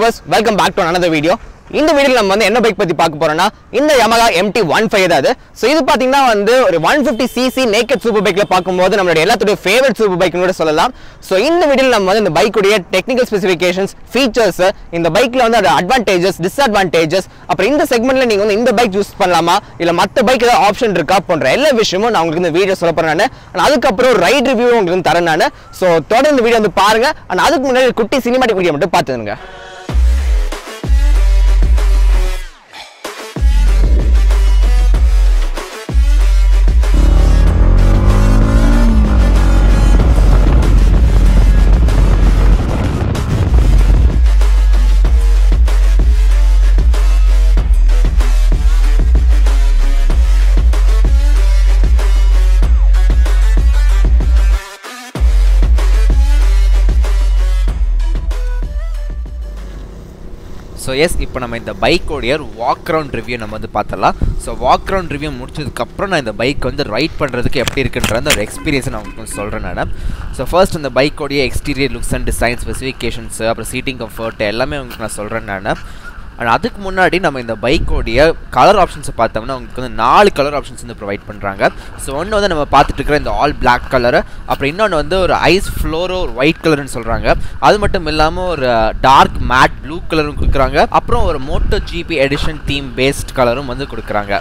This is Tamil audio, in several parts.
viewers welcome back to another video இந்த வீடியோவில் நம்ம வந்து என்ன பைக் பற்றி பார்க்க போறோம்னா இந்த Yamaha MT ஒன் ஃபைவ் தான் அது ஸோ இது பார்த்தீங்கன்னா வந்து ஒரு one fifty CC naked super பைக்கில் பார்க்கும்போது நம்மளுடைய எல்லாத்துடைய ஃபேவரட் சூப்பர் பைக்னு கூட சொல்லலாம் ஸோ இந்த வீடியோவில் நம்ம வந்து இந்த பைக்குடைய டெக்னிக்கல் ஸ்பெசிஃபிகேஷன்ஸ் ஃபீச்சர்ஸ் இந்த பைக்கில் வந்து அதோட அட்வான்டேஜஸ் டிஸ்அட்வான்டேஜஸ் அப்புறம் இந்த செக்மெண்ட்டில் நீங்கள் வந்து இந்த பைக் யூஸ் பண்ணலாமா இல்லை மற்ற பைக் ஏதாவது ஆப்ஷன் இருக்கா போன்ற எல்லா விஷயமும் நான் உங்களுக்கு இந்த வீடியோ சொல்ல போகிறேன் நான் அதுக்கப்புறம் ரைட் ரிவ்யூ உங்களுக்கு வந்து தரேன் நான் ஸோ தொடர்ந்து இந்த வீடியோ வந்து பாருங்க ஆனால் அதுக்கு முன்னாடி ஒரு குட்டி சினிமாட்டிக் வீடியோ மட்டும் பார்த்துருங்க ஸோ எஸ் இப்போ நம்ம இந்த பைக்கோடைய வாக் ரவுண்ட் ரிவ்யூ நம்ம வந்து பார்த்தலாம் ஸோ வாக் ரவுண்ட் ரிவ்யூ முடிச்சதுக்கப்புறம் நான் இந்த பைக் வந்து ரைட் பண்ணுறதுக்கு எப்படி இருக்குன்ற அந்த ஒரு எக்ஸ்பீரியன்ஸ் நான் உங்களுக்கு சொல்கிறேன் நான் ஸோ ஃபர்ஸ்ட் இந்த பைக்கோடைய exterior looks and design specifications அப்புறம் சீட்டிங் கம்ஃபர்ட் எல்லாமே உங்களுக்கு நான் சொல்கிறேன் நான் அண்ட் அதுக்கு முன்னாடி நம்ம இந்த பைக்கோடைய கலர் ஆப்ஷன்ஸை பார்த்தோம்னா உங்களுக்கு வந்து நாலு கலர் ஆப்ஷன்ஸ் வந்து ப்ரொவைட் பண்ணுறாங்க ஸோ ஒன்று வந்து நம்ம பார்த்துட்டு இருக்கிற இந்த ஆல் பிளாக் கலரு அப்புறம் இன்னொன்று வந்து ஒரு ஐஸ் ஃப்ளோரோ ஒரு ஒயிட் கலர்னு சொல்கிறாங்க அது மட்டும் இல்லாமல் ஒரு டார்க் மேட் ப்ளூ கலரும் கொடுக்குறாங்க அப்புறம் ஒரு Moto GP edition theme based கலரும் வந்து கொடுக்குறாங்க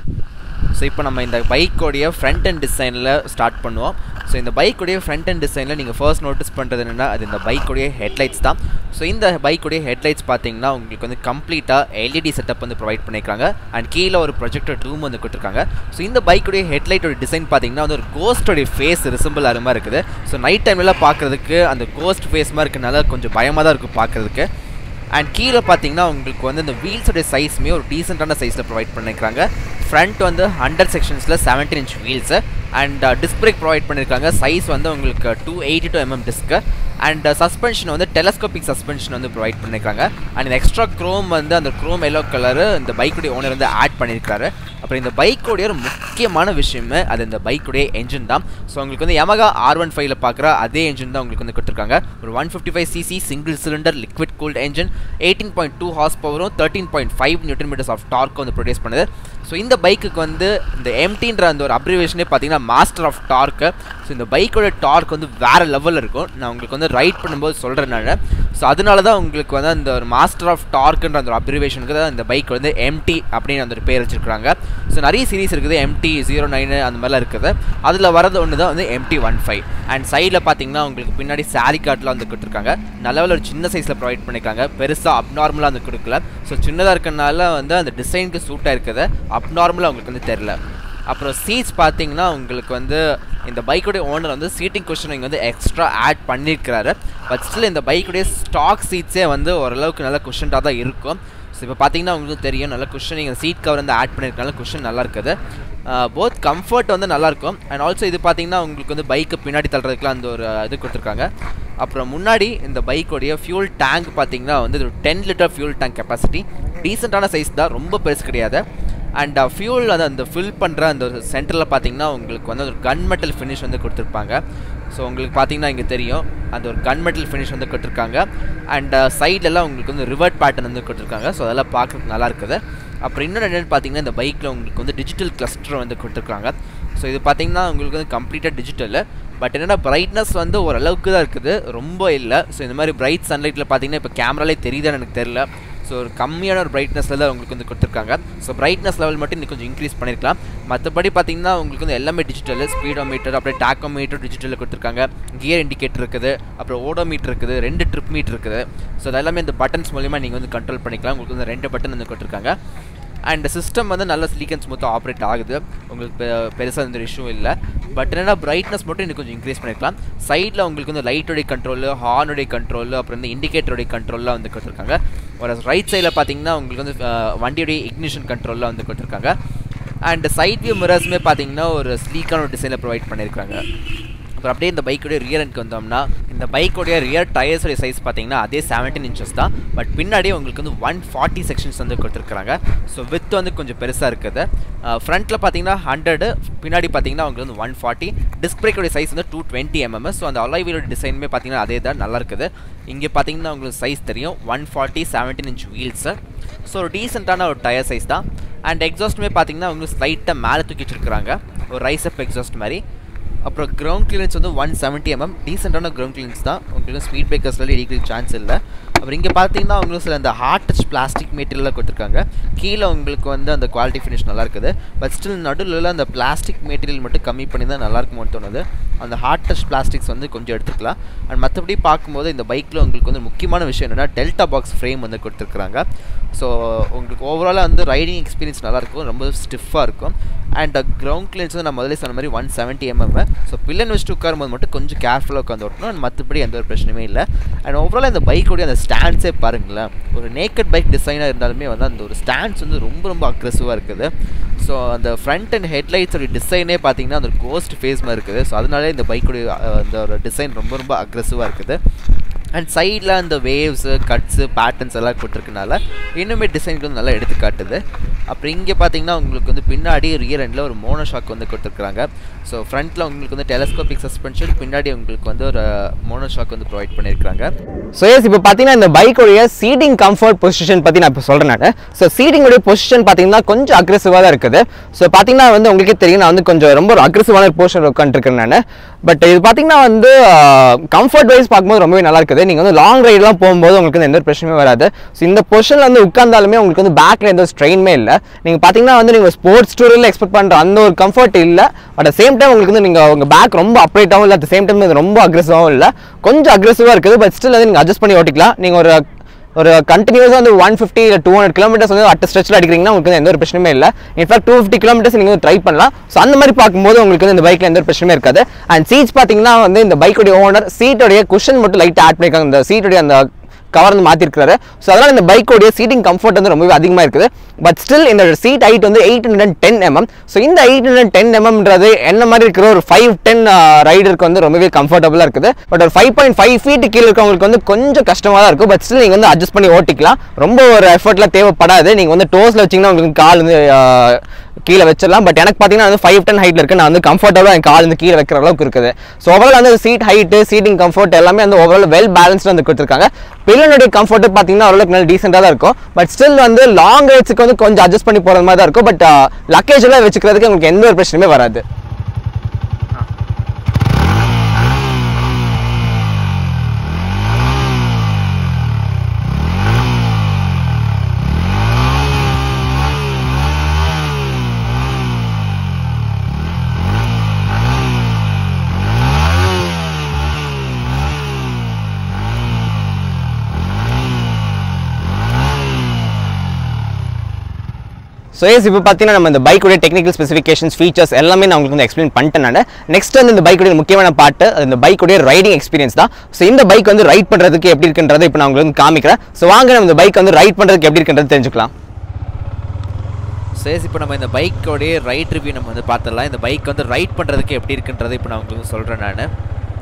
ஸோ இப்போ நம்ம இந்த பைக்கோடைய ஃப்ரண்ட் அண்ட் டிசைனில் ஸ்டார்ட் பண்ணுவோம் ஸோ இந்த பைக்குடைய ஃப்ரண்ட் அண்ட் டிசைனில் நீங்கள் ஃபர்ஸ்ட் நோட்டீஸ் பண்ணுறது என்னென்னா அது இந்த பைக்குடைய ஹெட்லைட்ஸ் தான் ஸோ இந்த பைக்குடைய ஹெட்லைட்ஸ் பார்த்தீங்கன்னா உங்களுக்கு வந்து கம்ப்ளீட்டாக எல்இடி செட்டப் வந்து ப்ரொவைட் பண்ணியிருக்காங்க அண்ட் கீழே ஒரு ப்ரொஜெக்டர் டூம் வந்து கொடுத்துருக்காங்க ஸோ இந்த பைக்குடைய ஹெட்லைட்டோட டிசைன் பார்த்தீங்கன்னா வந்து ஒரு கோஸ்டோடைய ஃபேஸ் ரிசம்பிள் ஆகிற மாதிரி இருக்குது ஸோ நைட் டைம்லலாம் பார்க்குறதுக்கு அந்த கோஸ்ட் ஃபேஸ் மாதிரி இருக்கனால கொஞ்சம் பயமாக தான் இருக்கும் பார்க்குறதுக்கு அண்ட் கீழே பார்த்தீங்கன்னா உங்களுக்கு வந்து இந்த வீல்ஸோடைய சைஸுமே ஒரு டீசெண்டான சைஸில் ப்ரொவைட் பண்ணியிருக்காங்க ஃப்ரண்ட் வந்து ஹண்ட்ரட் செக்ஷன்ஸில் seventeen inch wheels and disc brake provide பண்ணியிருக்காங்க சைஸ் வந்து உங்களுக்கு two eighty two MM disc and suspension வந்து டெலஸ்கோபிக் சஸ்பென்ஷன் வந்து ப்ரொவைட் பண்ணியிருக்காங்க அண்ட் இந்த எக்ஸ்ட்ரா க்ரோம் வந்து அந்த க்ரோம் எல்லோ கலரு இந்த பைக்குடைய ஓனர் வந்து ஆட் பண்ணியிருக்காரு அப்புறம் இந்த பைக்குடைய ஒரு முக்கியமான விஷயமே அது இந்த பைக்குடைய என்ஜின் தான் ஸோ உங்களுக்கு வந்து Yamaha ஆர் ஒன் ஃபைவ்ல பார்க்குற அதே என்ஜின் தான் உங்களுக்கு வந்து கொடுத்துருக்காங்க ஒரு one fifty five CC single cylinder liquid cooled engine eighteen point two horse பவரும் thirteen point five newton metres of torque வந்து ப்ரொடியூஸ் பண்ணுது ஸோ இந்த பைக்குக்கு வந்து இந்த எம்டின்ற அந்த ஒரு அப்ரிவேஷனே பார்த்தீங்கன்னா மாஸ்டர் ஆஃப் டார்க்கு ஸோ இந்த பைக்கோட டார்க் வந்து வேறு லெவலில் இருக்கும் நான் உங்களுக்கு வந்து ரைட் பண்ணும்போது சொல்கிறேன் நான் ஸோ அதனால தான் உங்களுக்கு வந்து அந்த ஒரு மாஸ்டர் ஆஃப் டார்க்குன்ற அந்த ஒரு அப்ரிவேஷனுக்கு தான் இந்த பைக் வந்து எம்டி அப்படின்னு அந்த ஒரு பேர் வச்சிருக்காங்க ஸோ நிறைய சீரிஸ் இருக்குது எம்டி ஜீரோ நைனு அந்த மாதிரிலாம் இருக்குது அதில் வரது ஒன்று தான் வந்து எம்டி ஒன் ஃபைவ் அண்ட் சைடில் பார்த்தீங்கன்னா உங்களுக்கு பின்னாடி சாரி கார்ட்லாம் வந்து கொடுத்துருக்காங்க நல்ல ஒரு சின்ன சைஸில் ப்ரொவைட் பண்ணியிருக்காங்க பெருசாக அப்நார்மலாக வந்து கொடுக்கல ஸோ சின்னதாக இருக்கனால வந்து அந்த டிசைனுக்கு சூட்டாக இருக்குது அப்நார்மலாக உங்களுக்கு வந்து தெரில அப்புறம் சீட்ஸ் பார்த்தீங்கன்னா உங்களுக்கு வந்து இந்த பைக்குடைய ஓனர் வந்து சீட்டிங் கொஷன் இங்கே வந்து எக்ஸ்ட்ரா ஆட் பண்ணியிருக்கிறாரு பட் ஸ்டில் இந்த பைக்குடைய ஸ்டாக் சீட்ஸே வந்து ஓரளவுக்கு நல்ல குஷன்டாக தான் இருக்கும் ஸோ இப்போ பார்த்தீங்கன்னா உங்களுக்கு தெரியும் நல்ல குஷன் நீங்கள் சீட் கவர் வந்து ஆட் பண்ணியிருக்கனால குஷன் நல்லா இருக்குது போத் கம்ஃபர்ட் வந்து நல்லாயிருக்கும் அண்ட் ஆல்சோ இது பார்த்தீங்கன்னா உங்களுக்கு வந்து பைக்கு பின்னாடி தள்ளுறதுக்குலாம் அந்த ஒரு இது கொடுத்துருக்காங்க அப்புறம் முன்னாடி இந்த பைக்கோடைய ஃபியூல் டேங்க் பார்த்தீங்கன்னா வந்து ஒரு ten litre fuel tank capacity டீசெண்டான சைஸ் தான் ரொம்ப பெருசு கிடையாது அண்ட் ஃபியூல் அது அந்த ஃபில் பண்ணுற அந்த ஒரு சென்டரில் பார்த்தீங்கன்னா உங்களுக்கு வந்து ஒரு கன் மெட்டல் ஃபினிஷ் வந்து கொடுத்துருப்பாங்க ஸோ உங்களுக்கு பார்த்தீங்கன்னா இங்கே தெரியும் அந்த ஒரு கன் மெட்டல் ஃபினிஷ் வந்து கொடுத்துருக்காங்க அண்ட் சைட்லலாம் உங்களுக்கு வந்து ரிவர்ட் பேட்டர்ன் வந்து கொடுத்துருக்காங்க ஸோ அதெல்லாம் பார்க்குறதுக்கு நல்லா இருக்குது அப்புறம் இன்னொன்று என்னென்னு பார்த்தீங்கன்னா இந்த பைக்கில் உங்களுக்கு வந்து டிஜிட்டல் கிளஸ்டர் வந்து கொடுத்துருக்காங்க ஸோ இது பார்த்தீங்கன்னா உங்களுக்கு வந்து கம்ப்ளீட்டாக டிஜிட்டல் பட் என்னென்னா பிரைட்னஸ் வந்து ஓரளவுக்கு தான் இருக்குது ரொம்ப இல்லை ஸோ இந்த மாதிரி பிரைட் சன்லைட்டில் பார்த்தீங்கன்னா இப்போ கேமராலே தெரியுதான்னு எனக்கு தெரில ஸோ ஒரு கம்மியான ஒரு பிரைட்னஸில் தான் உங்களுக்கு வந்து கொடுத்துருக்காங்க ஸோ பிரைட்னஸ் லெவல் மட்டும் இன்னும் கொஞ்சம் இன்க்ரீஸ் பண்ணியிருக்கலாம் மற்றபடி பார்த்தீங்கன்னா உங்களுக்கு வந்து எல்லாமே டிஜிட்டல் ஸ்பீடோமீட்டர் அப்படியே டாக்கோமீட்டர் டிஜிட்டலில் கொடுத்துருக்காங்க கியர் இண்டிகேட்டர் இருக்குது அப்புறம் ஓடோமீட்டர் இருக்குது ரெண்டு ட்ரிப் மீட்டர் இருக்குது ஸோ அது எல்லாமே இந்த பட்டன்ஸ் மூலிமா நீங்கள் வந்து கண்ட்ரோல் பண்ணிக்கலாம் உங்களுக்கு வந்து ரெண்டு பட்டன் வந்து கொடுத்துருக்காங்க அண்ட் சிஸ்டம் வந்து நல்ல ஸ்லீக் அண்ட் ஸ்மூத்தாக ஆப்ரேட் ஆகுது உங்களுக்கு பெ- பெருசாக எந்த இஷ்யூ இல்லை பட் என்னன்னா பிரைட்னஸ் மட்டும் இன்னும் கொஞ்சம் இன்க்ரீஸ் பண்ணிருக்கலாம் சைடில் உங்களுக்கு வந்து லைட்டோடைய கண்ட்ரோல் ஹார்னுடைய கண்ட்ரோல் அப்புறம் இந்த இண்டிகேட்டருடைய கண்ட்ரோல்லாம் வந்து கொடுத்துருக்காங்க ஒரு ரைட் சைடில் பார்த்தீங்கன்னா உங்களுக்கு வந்து அஹ், வண்டியுடைய இக்னிஷன் கண்ட்ரோல்லாம் வந்து கொடுத்துருக்காங்க அண்ட் சைட் வியூ மிரர்ஸுமே பார்த்தீங்கன்னா ஒரு ஸ்லீக்கான ஒரு டிசைனில் ப்ரொவைட் பண்ணியிருக்காங்க அப்புறம் அப்படியே இந்த பைக்கோடைய ரியர் எண்ட்க்கு வந்தோம்னா இந்த பைக்கோடைய ரியர் டயர்ஸோடைய சைஸ் பார்த்தீங்கன்னா அதே செவன்டீன் இன்ச்சஸ் தான் பட் பின்னாடி உங்களுக்கு வந்து ஒன் ஃபார்ட்டி செக்ஷன்ஸ் வந்து கொடுத்துருக்காங்க ஸோ வித் வந்து கொஞ்சம் பெருசாக இருக்குது ஃப்ரண்ட்டில் பார்த்தீங்கன்னா ஹண்ட்ரடு பின்னாடி பார்த்தீங்கன்னா உங்களுக்கு வந்து ஒன் ஃபார்ட்டி டிஸ்க் பிரேக்கோடைய சைஸ் வந்து டூ டுவெண்ட்டி எம்எம் ஸோ அந்த அலாய்வீலோட டிசைனுமே பார்த்தீங்கன்னா அதே தான் நல்லா இருக்குது இங்கே பார்த்தீங்கன்னா உங்களுக்கு சைஸ் தெரியும் one forty seventeen inch wheels so ஒரு டீசெண்டான ஒரு டயர் சைஸ் தான் அண்ட் எக்ஸாஸ்ட்டுமே பார்த்தீங்கன்னா உங்களுக்கு ஸ்லைட்டாக மேலே தூக்கி வச்சிருக்காங்க ஒரு ரைஸ் அப் எக்ஸாஸ்ட் மாதிரி அப்புறம் கிரவுண்ட் கிளியரன்ஸ் வந்து ஒன் செவன்ட்டி எம்எம் டீசெண்டான கிரவுண்ட் கிளியரன்ஸ் தான் உங்களுக்கு ஸ்பீட் பிரேக்கர்ஸ்லாம் இடிக்கிற சான்ஸ் இல்லை அப்புறம் இங்கே பார்த்தீங்கன்னா உங்களுக்கு சில அந்த ஹார்ட் டச் பிளாஸ்டிக் மெட்டீரியலாக கொடுத்துருக்காங்க கீழே உங்களுக்கு வந்து அந்த குவாலிட்டி ஃபினிஷ் நல்லா இருக்குது பட் ஸ்டில் நடுவில் அந்த பிளாஸ்டிக் மெட்டீரியல் மட்டும் கம்மி பண்ணி தான் நல்லா இருக்குமோன்னு தோணுது அந்த ஹார்ட் டச் பிளாஸ்டிக்ஸ் வந்து கொஞ்சம் எடுத்துக்கலாம் அண்ட் மற்றபடி பார்க்கும்போது இந்த பைக்கில் உங்களுக்கு வந்து முக்கியமான விஷயம் என்னென்னா டெல்டா பாக்ஸ் ஃப்ரேம் வந்து கொடுத்துருக்குறாங்க ஸோ உங்களுக்கு ஓவராலாக வந்து ரைடிங் எக்ஸ்பீரியன்ஸ் நல்லாயிருக்கும் ரொம்ப ஸ்டிஃபாக இருக்கும் அண்ட் கிரவுண்ட் கிளியன்ஸ் வந்து நான் முதல்ல சொன்ன மாதிரி one seventy MM so pillion வச்சுட்டு உட்காரும்போது மட்டும் கொஞ்சம் கேர்ஃபுல்லாக உட்காந்து ஓட்டணும் அண்ட் மற்றபடி எந்த ஒரு பிரச்சனையுமே இல்லை அண்ட் ஓவரால் இந்த பைக்கோடைய அந்த ஸ்டாண்ட்ஸே பாருங்களேன் ஒரு நேக்கட் பைக் டிசைனாக இருந்தாலுமே வந்து அந்த ஒரு ஸ்டாண்ட்ஸ் வந்து ரொம்ப ரொம்ப அக்ரெசிவாக இருக்குது ஸோ அந்த ஃப்ரண்ட் அண்ட் ஹெட்லைட்ஸோட டிசைனே பார்த்தீங்கன்னா அந்த கோஸ்ட் ஃபேஸ் மாதிரி இருக்குது ஸோ அதனாலே இந்த பைக்குடைய அந்த ஒரு டிசைன் ரொம்ப ரொம்ப அக்ரெசிவாக இருக்குது அண்ட் சைடில் அந்த வேவ்ஸு கட்ஸு பேட்டர்ன்ஸ் எல்லாம் கொடுத்துருக்கனால இன்னுமே டிசைனுக்கு வந்து நல்லா எடுத்து காட்டுது அப்புறம் இங்கே பார்த்தீங்கன்னா உங்களுக்கு வந்து பின்னாடி ரியர் எண்டில் ஒரு மோனோ ஷாக் வந்து கொடுத்துருக்காங்க ஸோ ஃப்ரண்ட்டில் உங்களுக்கு வந்து டெலஸ்கோபிக் சஸ்பென்ஷன் பின்னாடி உங்களுக்கு வந்து ஒரு மோனோ ஷாக் வந்து ப்ரொவைட் பண்ணியிருக்காங்க ஸோ எஸ் இப்போ பார்த்தீங்கன்னா இந்த பைக்கோடைய சீட்டிங் கம்ஃபர்ட் பொசிஷன் பற்றி நான் இப்போ சொல்கிறேன் நான் ஸோ சீட்டிங்கோடைய பொசிஷன் பார்த்தீங்கன்னா கொஞ்சம் அக்ரெசிவாக தான் இருக்குது ஸோ பார்த்தீங்கன்னா வந்து உங்களுக்கே தெரியும் நான் வந்து கொஞ்சம் ரொம்ப ஒரு அக்ரெசிவான ஒரு போர்ஷன் உட்காந்துருக்கேன் நான் பட் இது பார்த்தீங்கன்னா வந்து கம்ஃபர்ட் வைஸ் பார்க்கும்போது ரொம்பவே நல்லா இருக்குது நீங்கள் வந்து லாங் ரைட்லாம் போகும்போது உங்களுக்கு வந்து எந்த ஒரு பிரச்சனையும் வராது ஸோ இந்த பொசிஷனில் வந்து உட்கார்ந்தாலுமே உங்களுக்கு வந்து பேக்கில் எந்த ஒரு ஸ்ட்ரெயின்மே இல்லை நீங்கள் பார்த்தீங்கன்னா வந்து நீங்கள் ஸ்போர்ட்ஸ் டூரில் எக்ஸ்பெக்ட் பண்ணுற அந்த ஒரு கம்ஃபர்ட் இல்லை பட் சேம் டைம் உங்களுக்கு வந்து நீங்கள் உங்கள் பேக் ரொம்ப அப்ரேட்டாகவும் இல்லை அட் சேம் டைம் இது ரொம்ப அக்ரெசிவாகவும் இல்லை கொஞ்சம் அக்ரெசிவாக இருக்குது பட் ஸ்டில் வந்து நீங்கள் அட்ஜஸ்ட் பண்ணி ஓட்டிக்கலாம் நீங்கள் ஒரு ஒரு கண்டினியூஸாக வந்து ஒன் ஃபிஃப்டி இல்லை டூ ஹண்ட்ரட் கிலோமீட்டர்ஸ் வந்து அட் ஸ்ட்ரெச்சில் அடிக்கிறீங்கன்னா உங்களுக்கு வந்து எந்த ஒரு பிரச்சனையுமே இல்லை இன்ஃபேக்ட் டூ ஃபிஃப்டி கிலோமீட்டர்ஸ் நீங்கள் வந்து ட்ரை பண்ணலாம் ஸோ அந்த மாதிரி பார்க்கும்போது உங்களுக்கு வந்து இந்த பைக்கில் எந்த ஒரு பிரச்சனையும் இருக்காது அண்ட் சீட்ஸ் பார்த்தீங்கன்னா வந்து இந்த பைக்கோடைய ஓனர் சீட்டோடைய குஷன் மட்டும் லைட்டாக ஆட் பண்ணியிருக்காங்க இந்த சீட்டோடைய அந்த கவர் வந்து மாற்றிருக்காரு ஸோ அதனால் இந்த பைக்கோடைய சீட்டிங் கம்ஃபர்ட் வந்து ரொம்பவே அதிகமாக இருக்குது பட் ஸ்டில் இந்த சீட் ஹைட் வந்து eight hundred ten MM so இந்த எயிட் ஹண்ட்ரட் டென் எம்எம்ன்றது என்ன மாதிரி இருக்கிற ஒரு ஃபைவ் டென் ரைடருக்கு வந்து ரொம்பவே கம்ஃபர்டபுளாக இருக்குது பட் ஒரு ஃபைவ் பாயிண்ட் ஃபைவ் ஃபீட் கீழே இருக்கவங்களுக்கு வந்து கொஞ்சம் கஷ்டமாக தான் இருக்கும் பட் ஸ்டில் நீங்கள் வந்து அட்ஜஸ்ட் பண்ணி ஓட்டிக்கலாம் ரொம்ப ஒரு எஃபர்ட்லாம் தேவைப்படாது நீங்கள் வந்து டோஸில் வச்சிங்கன்னா உங்களுக்கு கால் வந்து ஆஹ், கீழே வச்சிடலாம் பட் எனக்கு பார்த்தீங்கன்னா வந்து ஃபைவ் டென் ஹைட்டில் இருக்கு நான் வந்து கம்ஃபர்டபுளாக என் கால் வந்து கீழே வைக்கிற அளவுக்கு இருக்குது ஸோ ஓவரால் வந்து சீட் ஹைட்டு சீட்டிங் கம்ஃபர்ட் எல்லாமே வந்து ஓவரால் வெல் பேலன்ஸ்டு வந்து கொடுத்துருக்காங்க பில்லனுடைய கம்ஃபர்ட் பார்த்தீங்கன்னா ஓரளவுக்கு நல்ல டீசெண்டாக தான் இருக்கும் பட் ஸ்டில் வந்து லாங் ரைட்ஸுக்கு வந்து கொஞ்சம் அட்ஜஸ்ட் பண்ணி போகிற மாதிரி தான் இருக்கும் பட் லக்கேஜ் எல்லாம் வச்சுக்கிறதுக்கு உங்களுக்கு எந்த ஒரு பிரச்சனையுமே வராது ஸோ எஸ் இப்போ பார்த்தீங்கன்னா நம்ம இந்த பைக்குடைய டெக்னிக்கல் ஸ்பெசிஃபிகேஷன்ஸ் ஃபீச்சர்ஸ் எல்லாமே நான் உங்களுக்கு வந்து எக்ஸ்பிளைன் பண்ணிட்டேன் நான் நெக்ஸ்ட் வந்து இந்த பைக்குடைய முக்கியமான பாட்டு அது இந்த பைக்குடைய ரைடிங் எக்ஸ்பீரியன்ஸ் தான் ஸோ இந்த பைக் வந்து ரைட் பண்ணுறதுக்கு எப்படி இருக்குன்றதை இப்போ நான் உங்களுக்கு வந்து காமிக்கிறேன் ஸோ வாங்க நம்ம இந்த பைக் வந்து ரைட் பண்ணுறதுக்கு எப்படி இருக்குன்றது தெரிஞ்சுக்கலாம் சேஸ் இப்போ நம்ம இந்த பைக்கோடைய ரைட் ரிவ்யூ நம்ம வந்து பார்த்துடலாம் இந்த பைக் வந்து ரைட் பண்ணுறதுக்கு எப்படி இருக்குன்றதை இப்போ நான் உங்களுக்கு சொல்கிறேன் நான்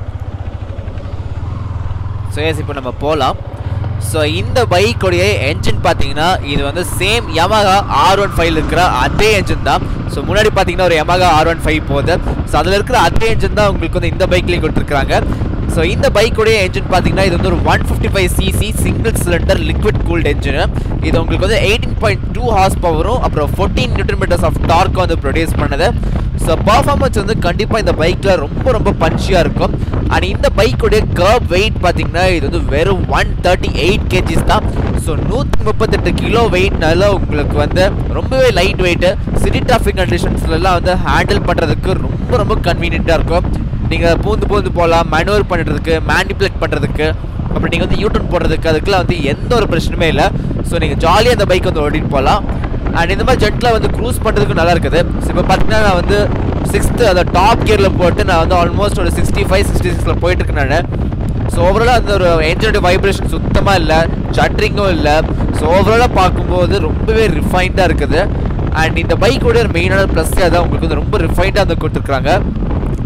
ஸோ எஸ் இப்போ நம்ம போகலாம் ஸோ இந்த பைக்கோடைய என்ஜின் பார்த்தீங்கன்னா இது வந்து same Yamaha R one five இருக்கிற அதே என்ஜின் தான் ஸோ முன்னாடி பார்த்தீங்கன்னா ஒரு Yamaha ஆர் ஒன் ஃபைவ் போகுது ஸோ அதில் இருக்கிற அதே என்ஜின் தான் உங்களுக்கு வந்து இந்த பைக்லேயும் கொடுத்துருக்காங்க ஸோ இந்த பைக்குடைய என்ஜின் பார்த்தீங்கன்னா இது வந்து ஒரு one fifty five CC single cylinder liquid cooled engine இது உங்களுக்கு வந்து எயிட்டீன் பாயிண்ட் டூ ஹார்ஸ் பவரும் அப்புறம் ஃபோர்டீன் நியூட்டன் மீட்டர்ஸ் ஆஃப் டார்க்கும் வந்து ப்ரொடியூஸ் பண்ணுது ஸோ பர்ஃபார்மன்ஸ் வந்து கண்டிப்பாக இந்த பைக்கில் ரொம்ப ரொம்ப பஞ்சியாக இருக்கும் அண்ட் இந்த பைக்குடைய கர்ப் வெயிட் பார்த்தீங்கன்னா இது வந்து வெறும் ஒன் தேர்ட்டி எயிட் கேஜிஸ் தான் ஸோ நூற்றி முப்பத்தெட்டு கிலோ வெயிட்னால உங்களுக்கு வந்து ரொம்பவே லைட் வெயிட்டு சிட்டி டிராஃபிக் கண்டிஷன்ஸ்லாம் வந்து ஹேண்டில் பண்ணுறதுக்கு ரொம்ப ரொம்ப கன்வீனியண்ட்டாக இருக்கும் நீங்கள் பூந்து பூந்து போகலாம் மேனுவர் பண்ணுறதுக்கு மேனிப்புலேட் பண்ணுறதுக்கு அப்புறம் நீங்கள் வந்து யூட்டன் போடுறதுக்கு அதுக்கெல்லாம் வந்து எந்த ஒரு பிரச்சனையுமே இல்லை ஸோ நீங்கள் ஜாலியாக அந்த பைக் வந்து ஓட்டிட்டு போகலாம் அண்ட் இந்த மாதிரி ஜெட்டில் வந்து க்ரூஸ் பண்ணுறதுக்கு நல்லா இருக்குது ஸோ இப்போ பார்த்தீங்கன்னா நான் வந்து சிக்ஸ்த்து அந்த டாப் கியரில் போட்டு நான் வந்து ஆல்மோஸ்ட் ஒரு சிக்ஸ்டி ஃபைவ் சிக்ஸ்டி சிக்ஸில் போயிட்டுருக்கேன் நான் ஸோ ஓவராலாக அந்த ஒரு என்ஜினோட வைப்ரேஷன் சுத்தமாக இல்லை சட்ரிங்கும் இல்லை ஸோ ஓவராலாக பார்க்கும்போது ரொம்பவே ரிஃபைண்டாக இருக்குது அண்ட் இந்த பைக்கோட ஒரு மெயினான ப்ளஸ் அதான் உங்களுக்கு வந்து ரொம்ப ரிஃபைண்டாக வந்து கொடுத்துருக்காங்க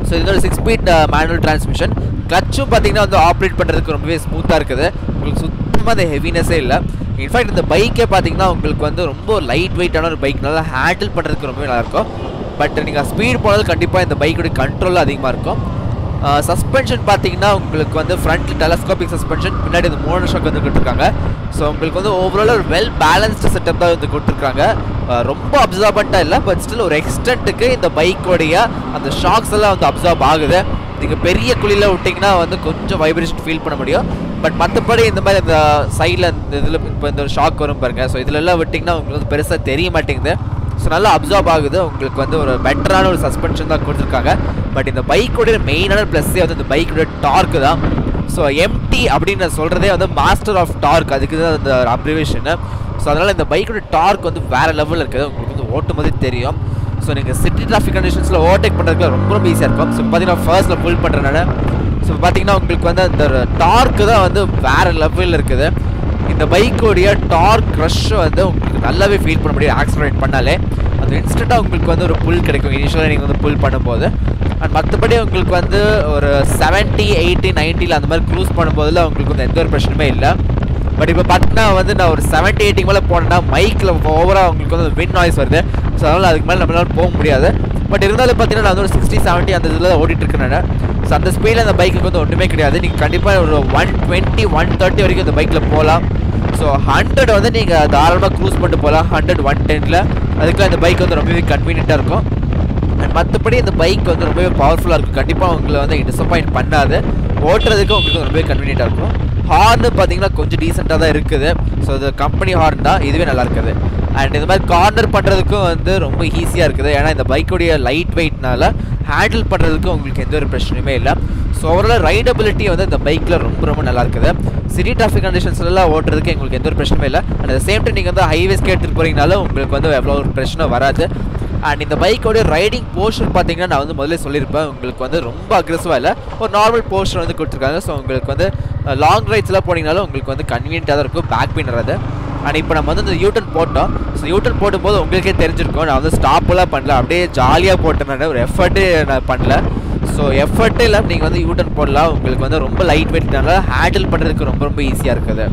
ஸோ இது ஒரு சிக்ஸ் ஸ்பீட் மேனுவல் டிரான்ஸ்மிஷன் கிளச்சும் பார்த்தீங்கன்னா வந்து ஆப்ரேட் பண்ணுறதுக்கு ரொம்பவே ஸ்மூத்தாக இருக்குது உங்களுக்கு சுத்தமாக அந்த ஹெவினஸே இல்லை இன்ஃபேக்ட் இந்த பைக்கே பார்த்தீங்கன்னா உங்களுக்கு வந்து ரொம்ப லைட் வெயிட்டான ஒரு பைக் நல்லா ஹேண்டில் பண்ணுறதுக்கு ரொம்பவே நல்லாயிருக்கும் பட் நீங்கள் ஸ்பீட் போனது கண்டிப்பாக இந்த பைக்கோட கண்ட்ரோல் அதிகமாக இருக்கும் சஸ்பென்ஷன் பார்த்தீங்கன்னா உங்களுக்கு வந்து ஃப்ரண்ட் டெலஸ்கோபிக் சஸ்பென்ஷன் பின்னாடி இந்த மோனோ ஷாக் வந்து கொடுத்துருக்காங்க ஸோ உங்களுக்கு வந்து ஓவரால் ஒரு வெல் பேலன்ஸ்டு செட்டப் தான் வந்து கொடுத்துருக்காங்க அஹ் ரொம்ப அப்சர்வண்ட்டாக இல்லை பட் ஸ்டில் ஒரு எக்ஸ்டென்ட்டுக்கு இந்த பைக்கோடைய அந்த ஷாக்ஸ் எல்லாம் வந்து அப்சர்வ் ஆகுது நீங்கள் பெரிய குழியில் விட்டிங்கன்னா வந்து கொஞ்சம் வைப்ரேஷன் ஃபீல் பண்ண முடியும் பட் மற்றபடி இந்த மாதிரி இந்த சைடில் இந்த இதில் இப்போ இந்த ஷாக் வரும் பாருங்க ஸோ இதுல எல்லாம் விட்டிங்கன்னா உங்களுக்கு வந்து பெருசாக தெரிய மாட்டேங்குது ஸோ நல்லா அப்சர்வ் ஆகுது உங்களுக்கு வந்து ஒரு பெட்டரான ஒரு சஸ்பென்ஷன் தான் கொடுத்துருக்காங்க பட் இந்த பைக்கோடைய மெயினான ப்ளஸ்ஸே வந்து இந்த பைக்கோட டார்க்கு தான் ஸோ எம்டி அப்படின்னு நான் சொல்கிறதே வந்து மாஸ்டர் ஆஃப் டார்க் அதுக்கு தான் அந்த அப்ரிவேஷனு ஸோ அதனால் இந்த பைக்கோட டார்க் வந்து வேறு லெவலில் இருக்குது உங்களுக்கு வந்து ஓட்டும் போதே தெரியும் ஸோ நீங்கள் சிட்டி டிராஃபிக் கண்டிஷன்ஸில் ஓவர்டேக் பண்ணுறதுக்கு ரொம்ப ரொம்ப ஈஸியாக இருக்கும் ஸோ பார்த்தீங்கன்னா ஃபர்ஸ்ட்டில் ஃபுல் பண்ணுறனால ஸோ பார்த்தீங்கன்னா உங்களுக்கு வந்து அந்த டார்க்கு தான் வந்து வேறு லெவலில் இருக்குது இந்த பைக்கோடைய டார்க் க்ரஷ் வந்து உங்களுக்கு நல்லாவே ஃபீல் பண்ண முடியும் ஆக்சிலரேட் பண்ணாலே அது இன்ஸ்டண்ட்டாக உங்களுக்கு வந்து ஒரு புல் கிடைக்கும் இனிஷியலாக நீங்கள் வந்து புல் பண்ணும்போது அண்ட் மற்றபடி உங்களுக்கு வந்து ஒரு செவன்ட்டி எயிட்டி நைன்ட்டியில் அந்த மாதிரி க்ரூஸ் பண்ணும்போதில் உங்களுக்கு வந்து எந்த ஒரு பிரச்சனையுமே இல்லை பட் இப்போ பார்த்தீங்கன்னா வந்து நான் ஒரு செவன்ட்டி எயிட்டிக்கு மேலே போனேன்னா மைக்கில் ஓவராக உங்களுக்கு வந்து வின் நாய்ஸ் வருது ஸோ அதனால் அதுக்கு மேலே நம்மளால போக முடியாது பட் இருந்தாலும் பார்த்தீங்கன்னா நான் வந்து ஒரு சிக்ஸ்டி செவன்ட்டி அந்த இதில் ஓடிட்டு இருக்கேன் நான் ஸோ அந்த ஸ்பீடில் அந்த பைக்குக்கு வந்து ஒன்றுமே கிடையாது நீங்கள் கண்டிப்பாக ஒரு ஒன் டுவெண்ட்டி ஒன் தேர்ட்டி வரைக்கும் இந்த பைக்கில் போகலாம் ஸோ ஹண்ட்ரட் வந்து நீங்கள் தாராளமாக க்ரூஸ் பண்ணிட்டு போகலாம் ஹண்ட்ரட் ஒன் டென்னில் அதுக்குலாம் இந்த பைக் வந்து ரொம்பவே கன்வீனியண்ட்டாக இருக்கும் அண்ட் மற்றபடி இந்த பைக் வந்து ரொம்பவே பவர்ஃபுல்லாக இருக்கும் கண்டிப்பாக உங்களை வந்து டிசப்பாயிண்ட் பண்ணாது ஓட்டுறதுக்கு உங்களுக்கு வந்து ரொம்பவே கன்வீனியண்ட்டாக இருக்கும் ஹார்னு பார்த்தீங்கன்னா கொஞ்சம் டீசெண்டாக தான் இருக்குது ஸோ இது கம்பெனி ஹார்ன் தான் இதுவே நல்லா இருக்குது அண்ட் இந்த மாதிரி கார்னர் பண்ணுறதுக்கும் வந்து ரொம்ப ஈஸியாக இருக்குது ஏன்னா இந்த பைக்குடைய லைட் வெயிட்னால ஹேண்டில் பண்ணுறதுக்கு உங்களுக்கு எந்த ஒரு பிரச்சனையுமே இல்லை ஸோ ஓவரால் ரைடபிலிட்டி வந்து இந்த பைக்கில் ரொம்ப ரொம்ப நல்லா இருக்குது சிட்டி டிராஃபிக் கண்டிஷன்ஸ்லாம் ஓட்டுறதுக்கு எங்களுக்கு எந்த ஒரு பிரச்சனையும் இல்லை அட் சேம் டைம் நீங்கள் வந்து ஹைவேஸ்க்கு எடுத்துகிட்டு போகிறீங்கனாலும் உங்களுக்கு வந்து எவ்வளோ ஒரு பிரச்சனை வராது அண்ட் இந்த பைக்கோடைய ரைடிங் போஸ்டர் பார்த்தீங்கன்னா நான் வந்து முதல்ல சொல்லியிருப்பேன் உங்களுக்கு வந்து ரொம்ப அக்ரெசிவாக இல்லை ஒரு நார்மல் போஸ்டர் வந்து கொடுத்துருக்காங்க ஸோ உங்களுக்கு வந்து லாங் ரைட்ஸ்லாம் போனீங்கனாலும் உங்களுக்கு வந்து கன்வீனியண்ட்டாக தான் இருக்கும் பேக் பெயின் வராது அண்ட் இப்போ நம்ம வந்து இந்த யூட்டன் போட்டோம் ஸோ யூட்டன் போடும்போது உங்களுக்கே தெரிஞ்சிருக்கும் நான் வந்து ஸ்டாப்லாம் பண்ணல அப்படியே ஜாலியாக போட்டேன் நான் ஒரு எஃபர்ட்டு நான் பண்ணல ஸோ எஃபர்ட்டு இல்லை நீங்கள் வந்து யூட்டன் போடலாம் உங்களுக்கு வந்து ரொம்ப லைட் வெயிட்னால ஹேண்டில் பண்ணுறதுக்கு ரொம்ப ரொம்ப ஈஸியாக இருக்குது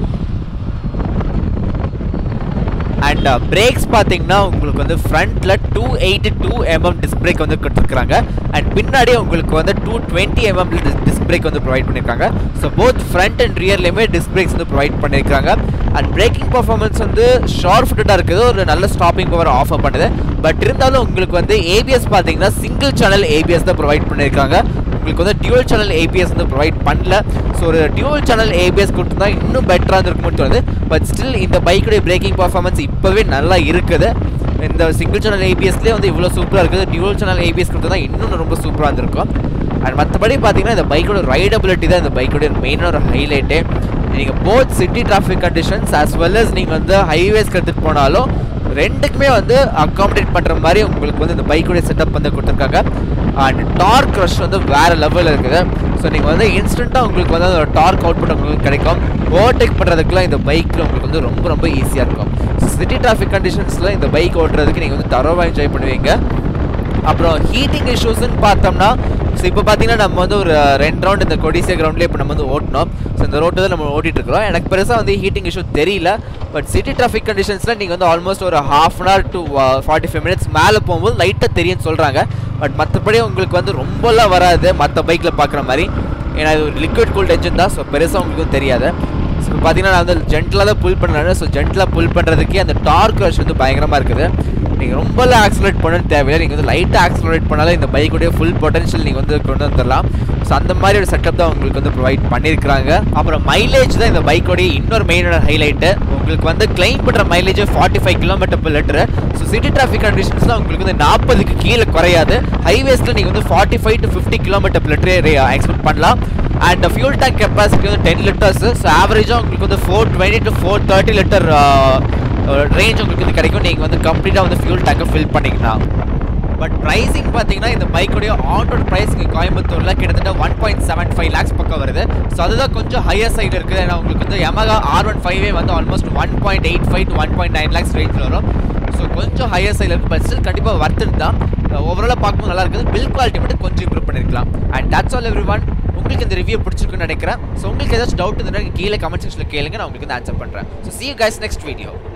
அண்ட் பிரேக்ஸ் பார்த்தீங்கன்னா உங்களுக்கு வந்து ஃப்ரண்ட்டில் two eighty two MM disc brake வந்து கொடுத்துருக்காங்க அண்ட் பின்னாடி உங்களுக்கு வந்து two twenty MM disc brake வந்து ப்ரொவைட் பண்ணியிருக்காங்க ஸோ போத் ஃப்ரண்ட் அண்ட் ரியர்லேயுமே டிஸ்க் பிரேக்ஸ் வந்து ப்ரொவைட் பண்ணியிருக்காங்க அண்ட் பிரேக்கிங் பர்ஃபார்மன்ஸ் வந்து ஷார்ட் ஃபுட்டடாக இருக்குது ஒரு நல்ல ஸ்டாப்பிங் பவர் ஆஃபர் பண்ணுது பட் இருந்தாலும் உங்களுக்கு வந்து ஏபிஎஸ் பார்த்தீங்கன்னா சிங்கிள் சேனல் ஏபிஎஸ் தான் ப்ரொவைட் பண்ணியிருக்காங்க உங்களுக்கு வந்து டியூவல் சேனல் ஏபிஎஸ் வந்து ப்ரொவைட் பண்ணல ஸோ ஒரு டியூவல் சேனல் ஏபிஎஸ் கொடுத்துருந்தா இன்னும் பெட்டராக இருந்திருக்கும்னு தோணுது பட் ஸ்டில் இந்த பைக்குடைய பிரேக்கிங் பர்ஃபார்மன்ஸ் இப்போவே நல்லா இருக்குது இந்த சிங்கிள் சேனல் ஏபிஎஸ்லேயே வந்து இவ்வளோ சூப்பராக இருக்குது டியூவல் சேனல் ஏபிஎஸ் கொடுத்தா இன்னும் ரொம்ப சூப்பராக இருந்திருக்கும் அண்ட் மற்றபடி பார்த்தீங்கன்னா இந்த பைக்கோட ரைடபிலிட்டி தான் இந்த பைக்கோட மெயினான ஒரு ஹைலைட்டே நீங்கள் both city traffic conditions as well as நீங்கள் வந்து ஹைவேஸ்க்கு எடுத்துகிட்டு போனாலும் ரெண்டுக்குமே வந்து அக்காமடேட் பண்ணுற மாதிரி உங்களுக்கு வந்து இந்த பைக்குடைய செட்டப் வந்து கொடுத்துருக்காங்க அண்ட் டார்க் ரஷ் வந்து வேறு லெவலில் இருக்குது ஸோ நீங்கள் வந்து இன்ஸ்டண்ட்டாக உங்களுக்கு வந்து அந்த டார்க் அவுட்புட் உங்களுக்கு கிடைக்கும் ஓவர்டேக் பண்ணுறதுக்குலாம் இந்த பைக்கில் உங்களுக்கு வந்து ரொம்ப ரொம்ப ஈஸியாக இருக்கும் சிட்டி டிராஃபிக் கண்டிஷன்ஸில் இந்த பைக் ஓட்டுறதுக்கு நீங்கள் வந்து தரோவாக என்ஜாய் பண்ணுவீங்க அப்புறம் ஹீட்டிங் இஷ்யூஸ்ன்னு பார்த்தோம்னா ஸோ இப்போ பார்த்தீங்கன்னா நம்ம வந்து ஒரு ரெண்டு ரவுண்ட் இந்த கொடிசியா கிரவுண்ட்லேயே இப்போ நம்ம வந்து ஓட்டினோம் ஸோ இந்த ரோட்டு தான் நம்ம ஓட்டிட்டு இருக்கிறோம் எனக்கு பெருசாக வந்து ஹீட்டிங் இஷ்யூ தெரியல பட் சிட்டி டிராஃபிக் கண்டிஷன்ஸில் நீங்கள் வந்து ஆல்மோஸ்ட் ஒரு half an hour to forty five minutes மேலே போகும்போது லைட்டாக தெரியும்னு சொல்கிறாங்க பட் மற்றபடி உங்களுக்கு வந்து ரொம்பலாம் வராது மற்ற பைக்கில் பார்க்குற மாதிரி ஏன்னா இது ஒரு லிக்விட் கூல்ட் என்ஜின் தான் ஸோ பெருசாக உங்களுக்கு தெரியாது ஸோ இப்போ பார்த்தீங்கன்னா நான் வந்து ஜென்டலாக தான் புல் பண்ணுறேன் ஸோ ஜென்டலாக புல் பண்ணுறதுக்கே அந்த டார்க் ரஷ் வந்து பயங்கரமாக இருக்குது நீங்கள் ரொம்பலாம் ஆக்ஸலரேட் பண்ணணும்னு தேவையில்லை நீங்கள் வந்து லைட்டாக ஆக்ஸலரேட் பண்ணாலே இந்த பைக்குடைய ஃபுல் பொட்டன்ஷியல் நீங்கள் வந்து கொண்டு வந்துடலாம் ஸோ அந்த மாதிரி ஒரு செட்டப் தான் உங்களுக்கு வந்து ப்ரொவைட் பண்ணியிருக்காங்க அப்புறம் மைலேஜ் தான் இந்த பைக்கோடைய இன்னொரு மெயினான ஹைலைட்டு உங்களுக்கு வந்து கிளைம் பண்ணுற mileage forty five kilometre per litre so city traffic கண்டிஷன்ஸில் உங்களுக்கு வந்து நாற்பதுக்கு கீழே குறையாது ஹைவேஸில் நீங்கள் வந்து forty five to fifty kilometre per லிட்டரே எக்ஸ்பெக்ட் பண்ணலாம் அண்ட் ஃபியூல் டேங்க் கெப்பாசிட்டி வந்து டென் லிட்டர்ஸ் ஸோ ஆவரேஜாக உங்களுக்கு வந்து four twenty to four thirty litre range உங்களுக்கு வந்து கிடைக்கும் நீங்கள் வந்து கம்ப்ளீட்டாக வந்து ஃபியூல் டேங்கை ஃபில் பண்ணிங்கன்னா பட் ப்ரைஸிங் பார்த்தீங்கன்னா இந்த பைக்குடைய ஆன் ரோட் ப்ரைஸ் இங்கே கோயம்புத்தூரில் கிட்டத்தட்ட one point seven five lakhs பக்கம் வருது ஸோ அதுதான் கொஞ்சம் ஹையர் சைடு இருக்குது ஏன்னா உங்களுக்கு வந்து Yamaha ஆர் ஒன் ஃபைவே வந்து almost one point eight five to one point nine lakhs ரேஞ்சில் வரும் ஸோ கொஞ்சம் ஹையர் சைடில் இருக்குது பட் ஸ்டில் கண்டிப்பாக வர்த்து தான் ஓவராலாக பார்க்கும்போது நல்லா இருக்குது பில் குவாலிட்டி மட்டும் கொஞ்சம் இம்ப்ரூவ் பண்ணியிருக்கலாம் and that's all everyone உங்களுக்கு இந்த ரிவ்யூ பிடிச்சிருக்குன்னு நினைக்கிறேன் ஸோ உங்களுக்கு ஏதாச்சும் டவுட் இருந்தால் கீழே கமெண்ட் செக்ஷனில் கேளுங்க நான் உங்களுக்கு வந்து ஆன்சர் பண்ணுறேன் so see you guys next video